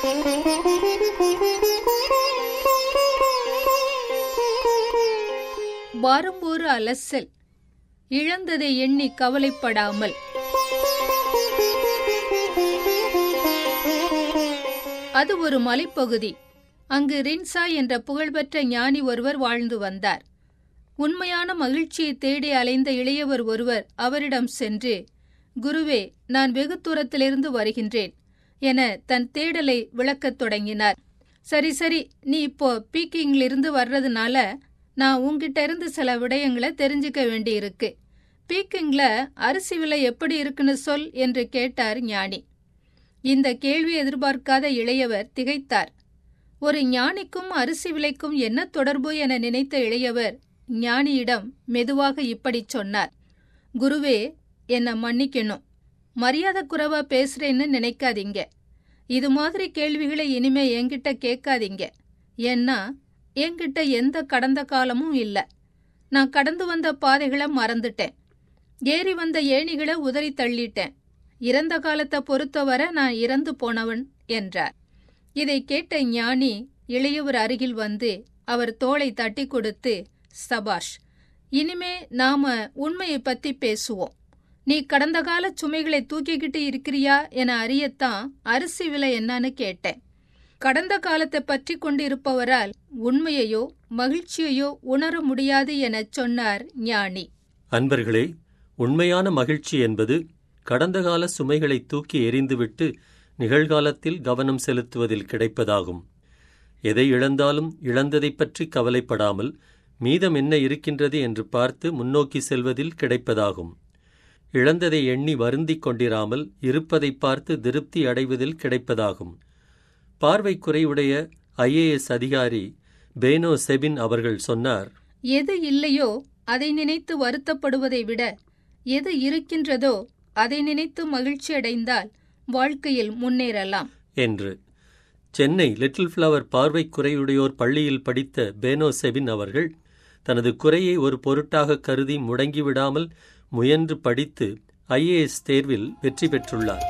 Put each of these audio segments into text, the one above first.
வாரம் ஒரு அலசல் இழந்ததை எண்ணி கவலைப்படாமல் அது ஒரு மலைப்பகுதி அங்கு ரின்சா என்ற புகழ்பெற்ற ஞானி ஒருவர் வாழ்ந்து வந்தார் உண்மையான மகிழ்ச்சியை தேடி அலைந்த இளையவர் ஒருவர் அவரிடம் சென்று குருவே நான் வெகு தூரத்திலிருந்து வருகின்றேன் என தன் தேடலை விளக்கத் தொடங்கினார் சரி சரி நீ இப்போ பீக்கிங்கிலிருந்து வர்றதுனால நான் உன்கிட்ட இருந்து சில விடயங்களை தெரிஞ்சுக்க வேண்டியிருக்கு பீக்கிங்ல அரிசி விலை எப்படி இருக்குன்னு சொல் என்று கேட்டார் ஞானி இந்த கேள்வி எதிர்பார்க்காத இளையவர் திகைத்தார் ஒரு ஞானிக்கும் அரிசி விலைக்கும் என்ன தொடர்பு என நினைத்த இளையவர் ஞானியிடம் மெதுவாக இப்படிச் சொன்னார் குருவே என்ன மன்னிக்கணும் மரியாதை குறைவா பேசுறேன்னு நினைக்காதீங்க இது மாதிரி கேள்விகளை இனிமே என்கிட்ட கேட்காதீங்க ஏன்னா என்கிட்ட எந்த கடந்த காலமும் இல்ல நான் கடந்து வந்த பாதைகளை மறந்துட்டேன் ஏறி வந்த ஏணிகளை உதறி தள்ளிட்டேன் இறந்த காலத்தை பொறுத்தவரை நான் இறந்து போனவன் என்றார் இதை கேட்ட ஞானி இளையவர் அருகில் வந்து அவர் தோளை தட்டி கொடுத்து சபாஷ் இனிமே நாம உண்மையை பத்தி பேசுவோம் நீ கடந்த கால சுமைகளை தூக்கிக்கிட்டு இருக்கிறியா என அறியத்தான் அரிசி விலை என்னன்னு கேட்டேன் கடந்த காலத்தை பற்றி கொண்டிருப்பவரால் உண்மையையோ மகிழ்ச்சியையோ உணர முடியாது எனச் சொன்னார் ஞானி அன்பர்களே உண்மையான மகிழ்ச்சி என்பது கடந்த கால சுமைகளை தூக்கி எறிந்துவிட்டு நிகழ்காலத்தில் கவனம் செலுத்துவதில் கிடைப்பதாகும் எதை இழந்தாலும் இழந்ததைப் பற்றி கவலைப்படாமல் மீதம் என்ன இருக்கின்றது என்று பார்த்து முன்னோக்கி செல்வதில் கிடைப்பதாகும் இழந்ததை எண்ணி வருந்திக் கொண்டிராமல் இருப்பதைப் பார்த்து திருப்தி அடைவதில் கிடைப்பதாகும் பார்வை குறைவுடைய ஐஏஎஸ் அதிகாரி பேனோ செபின் அவர்கள் சொன்னார் எது இல்லையோ அதை நினைத்து வருத்தப்படுவதை விட எது இருக்கின்றதோ அதை நினைத்து மகிழ்ச்சி அடைந்தால் வாழ்க்கையில் முன்னேறலாம் என்று சென்னை லிட்டில் ஃப்ளவர் பார்வை குறையுடையோர் பள்ளியில் படித்த பேனோ செபின் அவர்கள் தனது குறையை ஒரு பொருட்டாக கருதி முடங்கிவிடாமல் முயன்று படித்து ஐஏஎஸ் தேர்வில் வெற்றி பெற்றுள்ளார்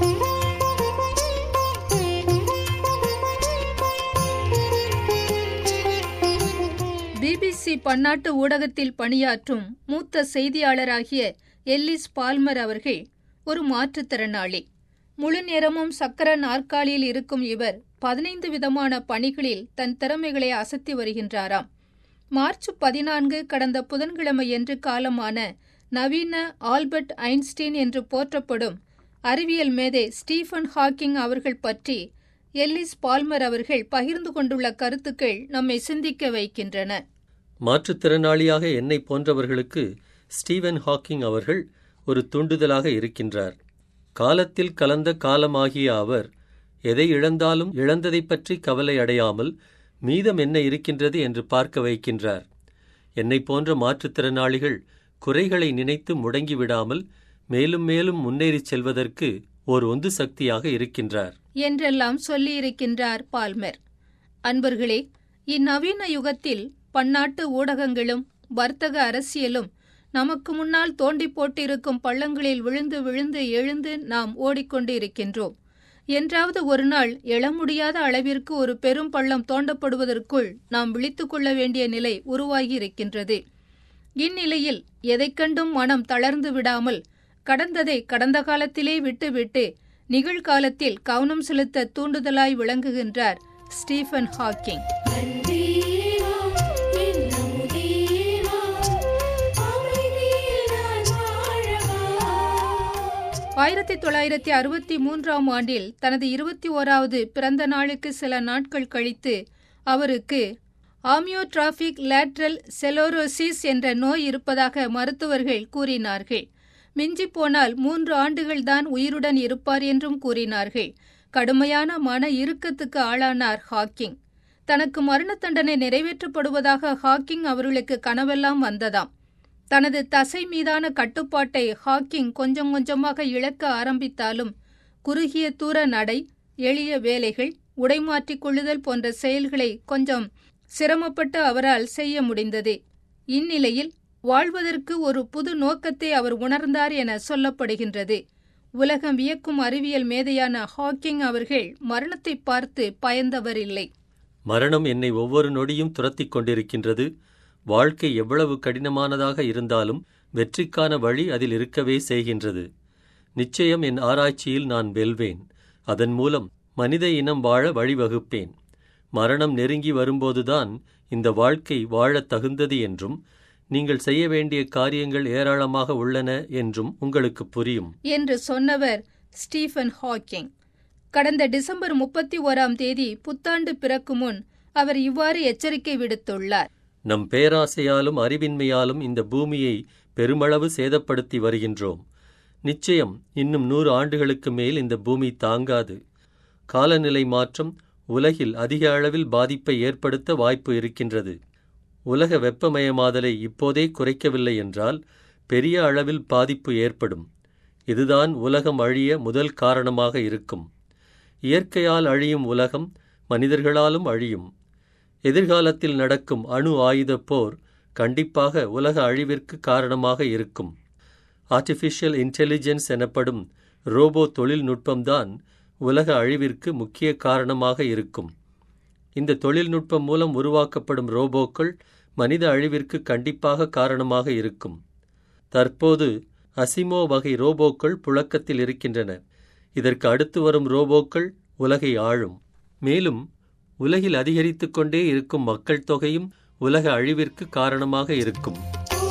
பிபிசி பன்னாட்டு ஊடகத்தில் பணியாற்றும் மூத்த செய்தியாளராகிய எல்லிஸ் பால்மர் அவர்கள் ஒரு மாற்றுத்திறனாளி முழு நேரமும் சக்கர நாற்காலியில் இருக்கும் இவர் பதினைந்து விதமான பணிகளில் தன் திறமைகளை அசத்தி வருகின்றாராம் மார்ச் பதினான்கு கடந்த புதன்கிழமையன்று காலமான நவீன ஆல்பர்ட் ஐன்ஸ்டீன் என்று போற்றப்படும் அறிவியல் மேதை ஸ்டீஃபன் ஹாக்கிங் அவர்கள் பற்றி எல்லிஸ் பால்மர் அவர்கள் பகிர்ந்து கொண்டுள்ள கருத்துக்கள் நம்மை சிந்திக்க வைக்கின்றன மாற்றுத்திறனாளியாக என்னை போன்றவர்களுக்கு ஸ்டீவன் ஹாக்கிங் அவர்கள் ஒரு தூண்டுதலாக இருக்கின்றார் காலத்தில் கலந்த காலமாகிய அவர் எதை இழந்தாலும் இழந்ததைப் பற்றி கவலை அடையாமல் மீதம் என்ன இருக்கின்றது என்று பார்க்க வைக்கின்றார் என்னைப் போன்ற மாற்றுத்திறனாளிகள் குறைகளை நினைத்து முடங்கிவிடாமல் மேலும் மேலும் முன்னேறிச் செல்வதற்கு ஓர் உந்து சக்தியாக இருக்கின்றார் என்றெல்லாம் சொல்லியிருக்கின்றார் பால்மர் அன்பர்களே இந்நவீன யுகத்தில் பன்னாட்டு ஊடகங்களும் வர்த்தக அரசியலும் நமக்கு முன்னால் தோண்டி போட்டிருக்கும் பள்ளங்களில் விழுந்து விழுந்து எழுந்து நாம் ஓடிக்கொண்டு இருக்கின்றோம் என்றாவது ஒரு நாள் எழ முடியாத அளவிற்கு ஒரு பெரும் பள்ளம் தோண்டப்படுவதற்குள் நாம் விழித்துக் கொள்ள வேண்டிய நிலை உருவாகி இருக்கின்றது இந்நிலையில் எதைக் கண்டும் மனம் தளர்ந்து விடாமல் கடந்ததை கடந்த காலத்திலே விட்டுவிட்டு நிகழ்காலத்தில் கவனம் செலுத்த தூண்டுதலாய் விளங்குகின்றார் ஸ்டீஃபன் ஹாக்கிங் அன்பேவா என் அமுதேவா அமைதியில் நான் வாழவா ஆயிரத்தி தொள்ளாயிரத்தி அறுபத்தி மூன்றாம் ஆண்டில் தனது இருபத்தி ஓராவது பிறந்த நாளுக்கு சில நாட்கள் கழித்து அவருக்கு ஆமியோட்ராபிக் லேட்ரல் செலோரோசிஸ் என்ற நோய் இருப்பதாக மருத்துவர்கள் கூறினார்கள் மிஞ்சிப் போனால் மூன்று ஆண்டுகள்தான் உயிருடன் இருப்பார் என்றும் கூறினார்கள் கடுமையான மன இறுக்கத்துக்கு ஆளானார் ஹாக்கிங் தனக்கு மரண தண்டனை நிறைவேற்றப்படுவதாக ஹாக்கிங் அவர்களுக்கு கனவெல்லாம் வந்ததாம் தனது தசை மீதான கட்டுப்பாட்டை ஹாக்கிங் கொஞ்சம் கொஞ்சமாக இழக்க ஆரம்பித்தாலும் குறுகிய தூர நடை எளிய வேலைகள் உடைமாற்றிக் கொள்ளுதல் போன்ற செயல்களை கொஞ்சம் சிரமப்பட்டு அவரால் செய்ய முடிந்தது இந்நிலையில் வாழ்வதற்கு ஒரு புது நோக்கத்தை அவர் உணர்ந்தார் என சொல்லப்படுகின்றது உலகம் வியக்கும் அறிவியல் மேதையான ஹாக்கிங் அவர்கள் மரணத்தை பார்த்து பயந்தவர் இல்லை மரணம் என்னை ஒவ்வொரு நொடியும் துரத்திக் கொண்டிருக்கின்றது வாழ்க்கை எவ்வளவு கடினமானதாக இருந்தாலும் வெற்றிக்கான வழி அதில் இருக்கவே செய்கின்றது நிச்சயம் என் ஆராய்ச்சியில் நான் வெல்வேன் அதன் மூலம் மனித இனம் வாழ வழிவகுப்பேன் மரணம் நெருங்கி வரும்போதுதான் இந்த வாழ்க்கை வாழத் தகுந்தது என்றும் நீங்கள் செய்ய வேண்டிய காரியங்கள் ஏராளமாக உள்ளன என்றும் உங்களுக்கு புரியும் என்று சொன்னவர் ஸ்டீஃபன் ஹாக்கிங் கடந்த டிசம்பர் முப்பத்தி ஓராம் தேதி புத்தாண்டு பிறக்கும் முன் அவர் இவ்வாறு எச்சரிக்கை விடுத்துள்ளார் நம் பேராசையாலும் அறிவின்மையாலும் இந்த பூமியை பெருமளவு சேதப்படுத்தி வருகின்றோம் நிச்சயம் இன்னும் நூறு ஆண்டுகளுக்கு மேல் இந்த பூமி தாங்காது காலநிலை மாற்றம் உலகில் அதிக அளவில் பாதிப்பை ஏற்படுத்த வாய்ப்பு இருக்கின்றது உலக வெப்பமயமாதலை இப்போதே குறைக்கவில்லை என்றால் பெரிய அளவில் பாதிப்பு ஏற்படும் இதுதான் உலகம் அழிய முதல் காரணமாக இருக்கும் இயற்கையால் அழியும் உலகம் மனிதர்களாலும் அழியும் எதிர்காலத்தில் நடக்கும் அணு ஆயுதப் போர் கண்டிப்பாக உலக அழிவிற்கு காரணமாக இருக்கும் ஆர்டிஃபிஷியல் இன்டெலிஜென்ஸ் எனப்படும் ரோபோ தொழில்நுட்பம்தான் உலக அழிவிற்கு முக்கிய காரணமாக இருக்கும் இந்த தொழில்நுட்பம் மூலம் உருவாக்கப்படும் ரோபோக்கள் மனித அழிவிற்கு கண்டிப்பாக காரணமாக இருக்கும் தற்போது அசிமோ வகை ரோபோக்கள் புழக்கத்தில் இருக்கின்றன இதற்கு அடுத்து வரும் ரோபோக்கள் உலகை ஆளும் மேலும் உலகில் அதிகரித்துக் கொண்டே இருக்கும் மக்கள் தொகையும் உலக அழிவிற்கு காரணமாக இருக்கும்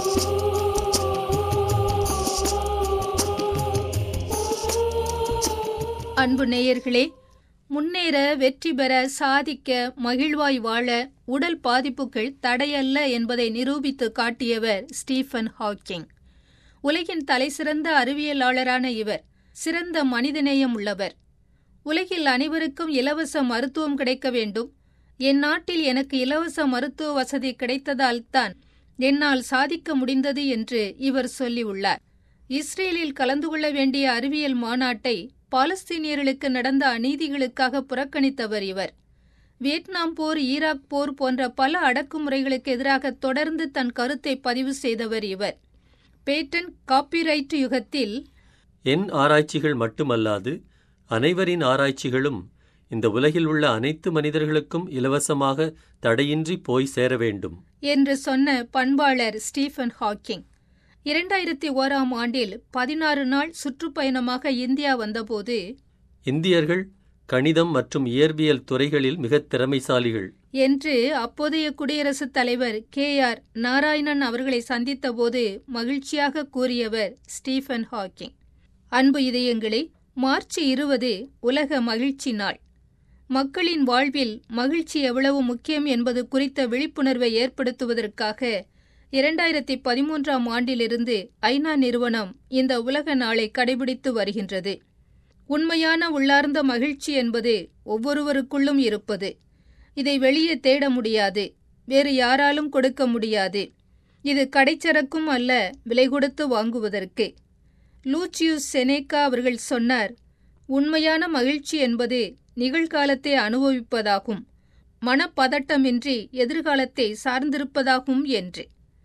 அன்பு நேயர்களே முன்னேற வெற்றி பெற சாதிக்க மகிழ்வாய் வாழ உடல் பாதிப்புகள் தடையல்ல என்பதை நிரூபித்து காட்டியவர் ஸ்டீஃபன் ஹாக்கிங் உலகின் தலைசிறந்த அறிவியலாளரான இவர் சிறந்த மனிதநேயம் உள்ளவர் உலகில் அனைவருக்கும் இலவச மருத்துவம் கிடைக்க வேண்டும் என் நாட்டில் எனக்கு இலவச மருத்துவ வசதி கிடைத்ததால் தான் என்னால் சாதிக்க முடிந்தது என்று இவர் சொல்லியுள்ளார் இஸ்ரேலில் கலந்து கொள்ள வேண்டிய அறிவியல் மாநாட்டை பாலஸ்தீனியர்களுக்கு நடந்த அநீதிகளுக்காக புறக்கணித்தவர் இவர் வியட்நாம் போர் ஈராக் போர் போன்ற பல அடக்குமுறைகளுக்கு எதிராக தொடர்ந்து தன் கருத்தை பதிவு செய்தவர் இவர் பேட்டன் காப்பிரைட் யுகத்தில் என் ஆராய்ச்சிகள் மட்டுமல்லாது அனைவரின் ஆராய்ச்சிகளும் இந்த உலகில் உள்ள அனைத்து மனிதர்களுக்கும் இலவசமாக தடையின்றி போய் சேர வேண்டும் என்று சொன்ன பண்பாளர் ஸ்டீஃபன் ஹாக்கிங் இரண்டாயிரத்தி ஓராம் ஆண்டில் பதினாறு நாள் சுற்றுப்பயணமாக இந்தியா வந்தபோது இந்தியர்கள் கணிதம் மற்றும் இயற்பியல் துறைகளில் மிகத் திறமைசாலிகள் என்று அப்போதைய குடியரசுத் தலைவர் கே ஆர் நாராயணன் அவர்களை சந்தித்தபோது மகிழ்ச்சியாக கூறியவர் ஸ்டீஃபன் ஹாக்கிங் அன்பு இதயங்களே மார்ச் இருபது உலக மகிழ்ச்சி நாள் மக்களின் வாழ்வில் மகிழ்ச்சி எவ்வளவு முக்கியம் என்பது குறித்த விழிப்புணர்வை ஏற்படுத்துவதற்காக இரண்டாயிரத்தி பதிமூன்றாம் ஆண்டிலிருந்து ஐநா நிறுவனம் இந்த உலக நாளை கடைபிடித்து வருகின்றது உண்மையான உள்ளார்ந்த மகிழ்ச்சி என்பது ஒவ்வொருவருக்குள்ளும் இருப்பது இதை வெளியே தேட முடியாது வேறு யாராலும் கொடுக்க முடியாது இது கடைச்சரக்கும் அல்ல விலை கொடுத்து வாங்குவதற்கு லூச்சியூஸ் செனேக்கா அவர்கள் சொன்னார் உண்மையான மகிழ்ச்சி என்பது நிகழ்காலத்தை அனுபவிப்பதாகும் மனப்பதட்டமின்றி எதிர்காலத்தை சார்ந்திருப்பதாகும் என்று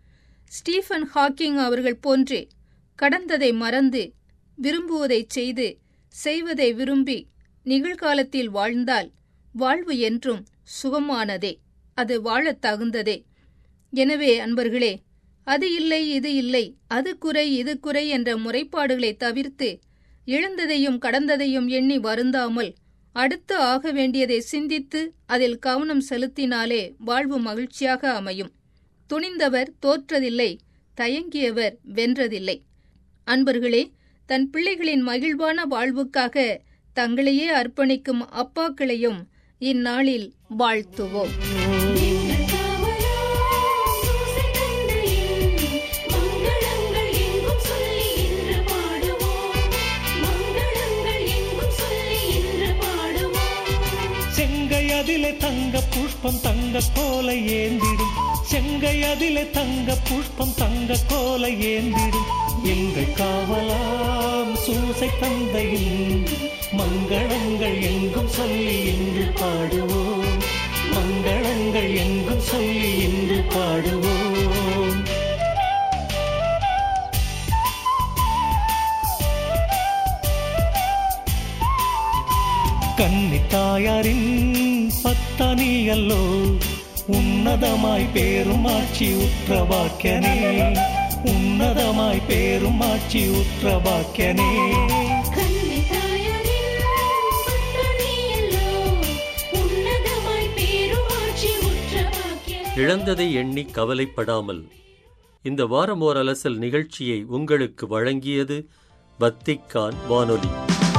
ஸ்டீஃபன் ஹாக்கிங் அவர்கள் போன்று கடந்ததை மறந்து விரும்புவதைச் செய்து செய்வதை விரும்பி நிகழ்காலத்தில் வாழ்ந்தால் வாழ்வு என்றும் சுகமானதே அது வாழத் தகுந்ததே எனவே அன்பர்களே அது இல்லை இது இல்லை அது குறை இது குறை என்ற முறைப்பாடுகளை தவிர்த்து எழுந்ததையும் கடந்ததையும் எண்ணி வருந்தாமல் அடுத்து ஆக வேண்டியதை சிந்தித்து அதில் கவனம் செலுத்தினாலே வாழ்வு மகிழ்ச்சியாக அமையும் துணிந்தவர் தோற்றதில்லை தயங்கியவர் வென்றதில்லை அன்பர்களே தன் பிள்ளைகளின் மகிழ்வான வாழ்வுக்காக தங்களையே அர்ப்பணிக்கும் அப்பாக்களையும் இந்நாளில் வாழ்த்துவோம் எங்கள் காவலா சூசை தந்தையின் மங்களங்கள் எங்கும் சொல்லி இன்று பாடுவோம் மங்களங்கள் எங்கும் சொல்லி இன்று பாடுவோம் செங்கை அதிலே தங்க புஷ்பம் தங்க கோலை ஏந்திடும் செங்கை அதிலே தங்க புஷ்பம் தங்க கோலை ஏந்திடும் எங்கள் காவலாம் சூசை தந்தையின் மங்களங்கள் எங்கும் சொல்லி இன்று பாடுவோம் மங்களங்கள் எங்கும் சொல்லி இன்று பாடுவோம் கன்னி தாயாரின் பத்தனியல்லோ உன்னதமாய் பேரும் ஆட்சி உற்ற பாக்கியனே உன்னதமாய் பேரும் ஆட்சி உற்ற பாக்கியனே கன்னி தாயாரின் பட்டணியல்லோ உன்னதமாய் பேருமாட்சி உற்ற பாக்கியனே இழந்ததை எண்ணி கவலைப்படாமல் இந்த வாரம் ஓர் அலசல் நிகழ்ச்சியை உங்களுக்கு வழங்கியது வத்திக்கான் வானொலி